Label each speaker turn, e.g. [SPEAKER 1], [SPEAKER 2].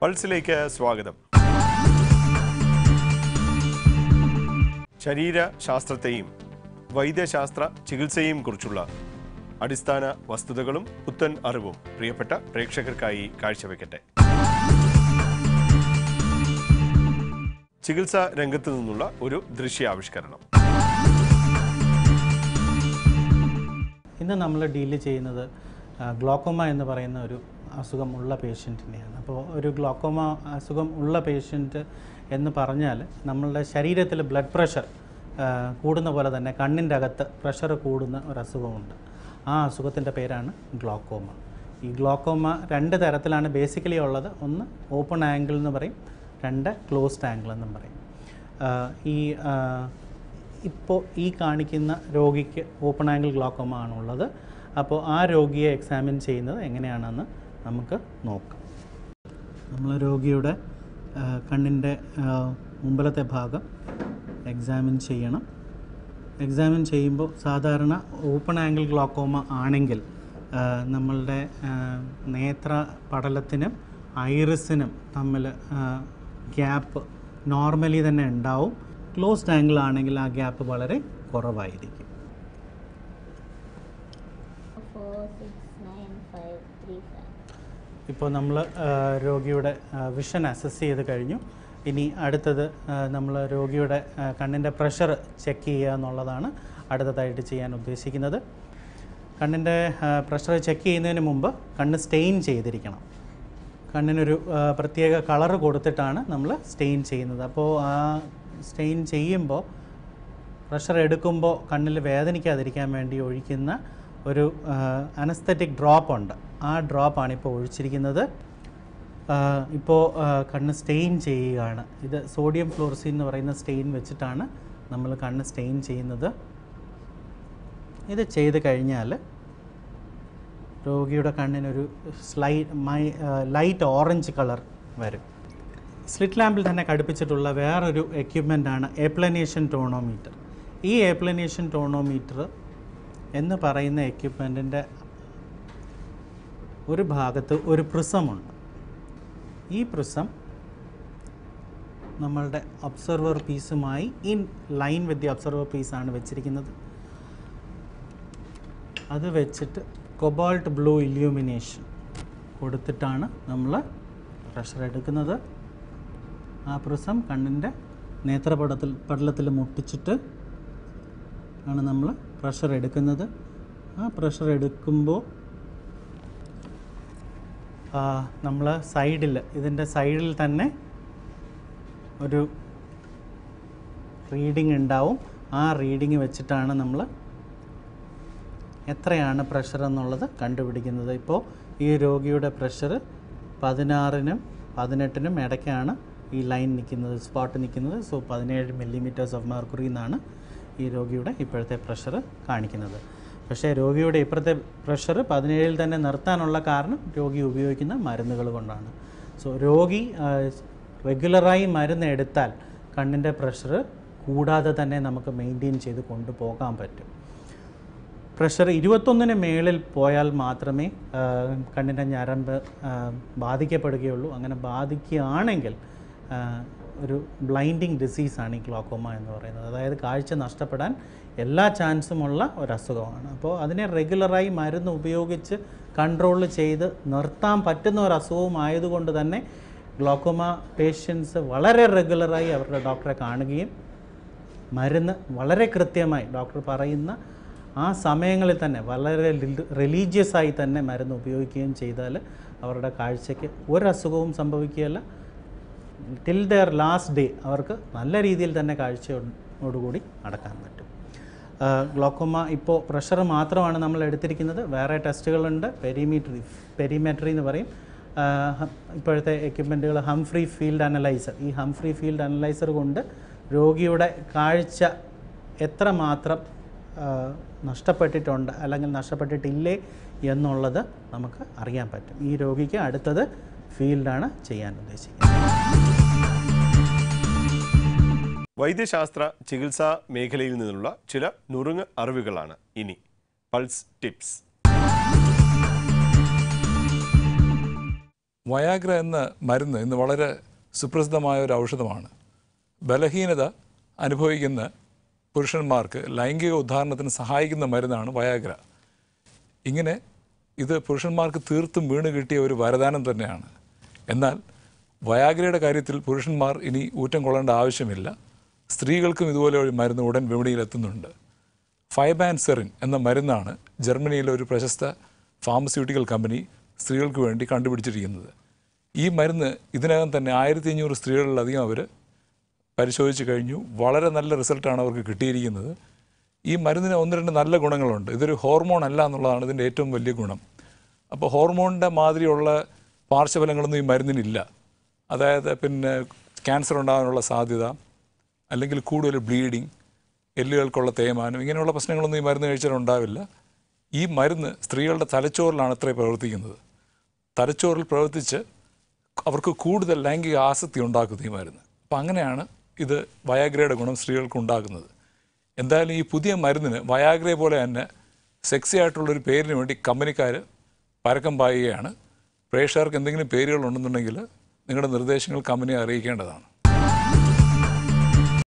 [SPEAKER 1] പൾസിലേക്ക് സ്വാഗതം ശരീരശാസ്ത്രത്തെയും വൈദ്യശാസ്ത്ര ചികിത്സയെയും കുറിച്ചുള്ള അടിസ്ഥാന വസ്തുതകളും പുത്തൻ അറിവും പ്രിയപ്പെട്ട പ്രേക്ഷകർക്കായി കാഴ്ചവെക്കട്ടെ ചികിത്സാ രംഗത്ത് നിന്നുള്ള ഒരു ദൃശ്യാവിഷ്കരണം
[SPEAKER 2] ഇന്ന് നമ്മൾ ഡീൽ ചെയ്യുന്നത് ആ, ഗ്ലോക്കോമ എന്ന് പറയുന്ന ഒരു അസുഖം ഉള്ള പേഷ്യൻറ്റിനെയാണ് അപ്പോൾ ഒരു ഗ്ലോക്കോമ അസുഖം ഉള്ള പേഷ്യൻറ്റ് എന്ന് പറഞ്ഞാൽ നമ്മളുടെ ശരീരത്തിൽ ബ്ലഡ് പ്രഷർ കൂടുന്ന പോലെ തന്നെ കണ്ണിൻ്റെ അകത്ത് പ്രഷർ കൂടുന്ന ഒരു അസുഖമുണ്ട് ആ അസുഖത്തിൻ്റെ പേരാണ് ഗ്ലോക്കോമ ഈ ഗ്ലോക്കോമ രണ്ട് തരത്തിലാണ് ബേസിക്കലി ഉള്ളത് ഒന്ന് ഓപ്പൺ ആംഗിൾ എന്ന് പറയും രണ്ട് ക്ലോസ്ഡ് ആംഗിൾ എന്നും പറയും ആ, ഈ ആ, ഇപ്പോൾ ഈ കാണിക്കുന്ന രോഗിക്ക് ഓപ്പൺ ആംഗിൾ ഗ്ലോക്കോമ ആണുള്ളത് അപ്പോൾ ആ രോഗിയെ എക്സാമിൻ ചെയ്യുന്നത് എങ്ങനെയാണെന്ന് നമുക്ക് നോക്കാം നമ്മൾ രോഗിയുടെ ആ, കണ്ണിൻ്റെ ആ, മുമ്പിലത്തെ ഭാഗം എക്സാമിൻ ചെയ്യണം എക്സാമിൻ ചെയ്യുമ്പോൾ സാധാരണ ഓപ്പൺ ആംഗിൾ ഗ്ലോക്കോമ ആണെങ്കിൽ ആ, നമ്മളുടെ ആ, നേത്ര പടലത്തിനും ഐറിസിനും തമ്മിൽ ഗ്യാപ്പ് നോർമലി തന്നെ ഉണ്ടാവും ക്ലോസ്ഡ് ആംഗിൾ ആണെങ്കിൽ ആ ഗ്യാപ്പ് വളരെ കുറവായിരിക്കും
[SPEAKER 3] four six nine five three five.
[SPEAKER 2] ഇപ്പോൾ നമ്മൾ രോഗിയുടെ വിഷൻ അസസ് ചെയ്ത് കഴിഞ്ഞു ഇനി അടുത്തത് നമ്മൾ രോഗിയുടെ ആ, കണ്ണിൻ്റെ പ്രഷർ ചെക്ക് ചെയ്യുക എന്നുള്ളതാണ് അടുത്തതായിട്ട് ചെയ്യാൻ ഉദ്ദേശിക്കുന്നത് കണ്ണിൻ്റെ പ്രഷർ ചെക്ക് ചെയ്യുന്നതിന് മുമ്പ് കണ്ണ് സ്റ്റെയിൻ ചെയ്തിരിക്കണം കണ്ണിനൊരു ആ, പ്രത്യേക കളർ കൊടുത്തിട്ടാണ് നമ്മൾ സ്റ്റെയിൻ ചെയ്യുന്നത് അപ്പോൾ ആ സ്റ്റെയിൻ ചെയ്യുമ്പോൾ പ്രഷർ എടുക്കുമ്പോൾ കണ്ണിൽ വേദനിക്കാതിരിക്കാൻ വേണ്ടി ഒഴിക്കുന്ന ഒരു അനസ്തറ്റിക് ഡ്രോപ്പ് ഉണ്ട് ആ ഡ്രോപ്പാണ് ഇപ്പോൾ ഒഴിച്ചിരിക്കുന്നത് ഇപ്പോൾ കണ്ണ് സ്റ്റെയിൻ ചെയ്യുകയാണ് ഇത് സോഡിയം ഫ്ലോർസിൻ എന്ന് പറയുന്ന സ്റ്റെയിൻ വെച്ചിട്ടാണ് നമ്മൾ കണ്ണ് സ്റ്റെയിൻ ചെയ്യുന്നത് ഇത് ചെയ്ത് കഴിഞ്ഞാൽ രോഗിയുടെ കണ്ണിനൊരു സ്ലൈ മൈ ലൈറ്റ് ഓറഞ്ച് കളർ വരും സ്ലിറ്റ് ലാമ്പിൽ തന്നെ ഘടിപ്പിച്ചിട്ടുള്ള വേറൊരു എക്യുപ്മെൻ്റാണ് ഏപ്ലനേഷൻ ടോണോമീറ്റർ ഈ ഏപ്ലനേഷൻ ടോണോമീറ്റർ എന്ന് പറയുന്ന എക്യുപ്മെൻറ്റിൻ്റെ ഒരു ഭാഗത്ത് ഒരു പ്രിസമുണ്ട് ഈ പ്രിസം നമ്മളുടെ ഒബ്സർവർ പീസുമായി in line with the observer പീസാണ് വെച്ചിരിക്കുന്നത് അത് വെച്ചിട്ട് കൊബാൾട്ട് ബ്ലൂ ഇല്യൂമിനേഷൻ കൊടുത്തിട്ടാണ് നമ്മൾ പ്രഷർ എടുക്കുന്നത് ആ പ്രിസം കണ്ണിൻ്റെ നേത്രപടത്തിൽ പടലത്തിൽ മുട്ടിച്ചിട്ട് ആണ് നമ്മൾ പ്രഷർ എടുക്കുന്നത് ആ പ്രഷർ എടുക്കുമ്പോൾ നമ്മൾ സൈഡിൽ ഇതിൻ്റെ സൈഡിൽ തന്നെ ഒരു റീഡിംഗ് ഉണ്ടാവും ആ റീഡിങ് വെച്ചിട്ടാണ് നമ്മൾ എത്രയാണ് പ്രഷർ എന്നുള്ളത് കണ്ടുപിടിക്കുന്നത് ഇപ്പോൾ ഈ രോഗിയുടെ പ്രഷർ പതിനാറിനും പതിനെട്ടിനും ഇടയ്ക്കാണ് ഈ ലൈൻ നിൽക്കുന്നത് സ്പോട്ട് നിൽക്കുന്നത് സോ പതിനേഴ് മില്ലിമീറ്റേഴ്സ് ഓഫ് മെർക്കുറി എന്നാണ് ഈ രോഗിയുടെ ഇപ്പോഴത്തെ പ്രഷർ കാണിക്കുന്നത് പക്ഷേ രോഗിയുടെ ഇപ്പോഴത്തെ പ്രഷർ പതിനേഴിൽ തന്നെ നിർത്താനുള്ള കാരണം രോഗി ഉപയോഗിക്കുന്ന മരുന്നുകൾ കൊണ്ടാണ് സോ രോഗി റെഗുലറായി മരുന്ന് എടുത്താൽ കണ്ണിൻ്റെ പ്രഷർ കൂടാതെ തന്നെ നമുക്ക് മെയിൻറ്റെയിൻ ചെയ്ത് കൊണ്ടുപോകാൻ പറ്റും പ്രഷർ ഇരുപത്തൊന്നിന് മേളിൽ പോയാൽ മാത്രമേ ആ, കണ്ണിൻ്റെ ഞരമ്പ് ആ, ബാധിക്കപ്പെടുകയുള്ളൂ അങ്ങനെ ബാധിക്കുകയാണെങ്കിൽ ആ, ഒരു ബ്ലൈൻഡിങ് ഡിസീസാണ് ഈ ഗ്ലോക്കോമ എന്ന് പറയുന്നത് അതായത് കാഴ്ച നഷ്ടപ്പെടാൻ എല്ലാ ചാൻസുമുള്ള ഒരു അസുഖമാണ് അപ്പോൾ അതിനെ റെഗുലറായി മരുന്ന് ഉപയോഗിച്ച് കൺട്രോൾ ചെയ്ത് നിർത്താൻ പറ്റുന്ന ഒരു അസുഖമായതുകൊണ്ട് തന്നെ ഗ്ലോക്കോമ പേഷ്യൻസ് വളരെ റെഗുലറായി അവരുടെ ഡോക്ടറെ കാണുകയും മരുന്ന് വളരെ കൃത്യമായി ഡോക്ടർ പറയുന്ന ആ സമയങ്ങളിൽ തന്നെ വളരെ റിലീജിയസ് ആയി തന്നെ മരുന്ന് ഉപയോഗിക്കുകയും ചെയ്താൽ അവരുടെ കാഴ്ചയ്ക്ക് ഒരു അസുഖവും സംഭവിക്കുകയല്ല ടിൽ ദെയർ ലാസ്റ്റ് ഡേ അവർക്ക് നല്ല രീതിയിൽ തന്നെ കാഴ്ചയോടുകൂടി നടക്കാൻ പറ്റും ഗ്ലോക്കോമ ഇപ്പോൾ പ്രഷർ മാത്രമാണ് നമ്മൾ എടുത്തിരിക്കുന്നത് വേറെ ടെസ്റ്റുകളുണ്ട് പെരിമീറ്ററി പെരിമെട്രി എന്ന് പറയും ആ, ഹ- ഇപ്പോഴത്തെ എക്യുപ്മെൻറ്റുകൾ ഹംഫ്രി ഫീൽഡ് അനലൈസർ ഈ ഹംഫ്രി ഫീൽഡ് അനലൈസർ കൊണ്ട് രോഗിയുടെ കാഴ്ച എത്രമാത്രം ആ, നഷ്ടപ്പെട്ടിട്ടുണ്ട് അല്ലെങ്കിൽ നഷ്ടപ്പെട്ടിട്ടില്ലേ എന്നുള്ളത് നമുക്ക് അറിയാൻ പറ്റും ഈ രോഗിക്ക് അടുത്തത് ഫീൽഡാണ് ചെയ്യാൻ ഉദ്ദേശിക്കുന്നത്
[SPEAKER 1] വൈദ്യശാസ്ത്ര ചികിത്സാ മേഖലയിൽ നിന്നുള്ള ചില നുറുങ്ങ് അറിവുകളാണ് ഇനി പൾസ് ടിപ്സ്
[SPEAKER 4] വയാഗ്ര എന്ന മരുന്ന് ഇന്ന് വളരെ സുപ്രസിദ്ധമായ ഒരു ഔഷധമാണ് ബലഹീനത അനുഭവിക്കുന്ന പുരുഷന്മാർക്ക് ലൈംഗിക ഉദ്ധാരണത്തിന് സഹായിക്കുന്ന മരുന്നാണ് വയാഗ്ര ഇങ്ങനെ ഇത് പുരുഷന്മാർക്ക് തീർത്തും വീണ് കിട്ടിയ ഒരു വരദാനം തന്നെയാണ് എന്നാൽ വയാഗ്രയുടെ കാര്യത്തിൽ പുരുഷന്മാർ ഇനി ഊറ്റം കൊള്ളേണ്ട ആവശ്യമില്ല സ്ത്രീകൾക്കും ഇതുപോലെ ഒരു മരുന്ന് ഉടൻ വിപണിയിൽ എത്തുന്നുണ്ട് ഫൈബാൻസെറിൻ എന്ന മരുന്നാണ് ജർമ്മനിയിലെ ഒരു പ്രശസ്ത ഫാർമസ്യൂട്ടിക്കൽ കമ്പനി സ്ത്രീകൾക്ക് വേണ്ടി കണ്ടുപിടിച്ചിരിക്കുന്നത് ഈ മരുന്ന് ഇതിനകം തന്നെ ആയിരത്തി അഞ്ഞൂറ് സ്ത്രീകളിലധികം അവർ പരിശോധിച്ച് കഴിഞ്ഞു വളരെ നല്ല റിസൾട്ടാണ് അവർക്ക് കിട്ടിയിരിക്കുന്നത് ഈ മരുന്നിന് ഒന്ന് രണ്ട് നല്ല ഗുണങ്ങളുണ്ട് ഇതൊരു ഹോർമോൺ അല്ല എന്നുള്ളതാണ് ഇതിൻ്റെ ഏറ്റവും വലിയ ഗുണം അപ്പോൾ ഹോർമോണിൻ്റെ മാതിരിയുള്ള പാർശ്വഫലങ്ങളൊന്നും ഈ മരുന്നിനില്ല അതായത് പിന്നെ ക്യാൻസർ ഉണ്ടാകാനുള്ള സാധ്യത അല്ലെങ്കിൽ കൂടുതൽ ബ്ലീഡിങ് എല്ലുകൾക്കുള്ള തേയ്മാനം ഇങ്ങനെയുള്ള പ്രശ്നങ്ങളൊന്നും ഈ മരുന്ന് കഴിച്ചാൽ ഉണ്ടാവില്ല ഈ മരുന്ന് സ്ത്രീകളുടെ തലച്ചോറിലാണ് അത്രേ പ്രവർത്തിക്കുന്നത് തലച്ചോറിൽ പ്രവർത്തിച്ച് അവർക്ക് കൂടുതൽ ലൈംഗിക ആസക്തി ഉണ്ടാക്കുന്നു ഈ മരുന്ന് അപ്പം അങ്ങനെയാണ് ഇത് വയാഗ്രയുടെ ഗുണം സ്ത്രീകൾക്ക് ഉണ്ടാക്കുന്നത് എന്തായാലും ഈ പുതിയ മരുന്നിന് വയാഗ്രയെ പോലെ തന്നെ സെക്സി ആയിട്ടുള്ളൊരു പേരിന് വേണ്ടി കമ്പനിക്കാർ പരക്കം പായുകയാണ് പ്രേക്ഷകർക്ക് എന്തെങ്കിലും പേരുകൾ ഉണ്ടെന്നുണ്ടെങ്കിൽ നിങ്ങളുടെ നിർദ്ദേശങ്ങൾ കമ്പനിയെ അറിയിക്കേണ്ടതാണ്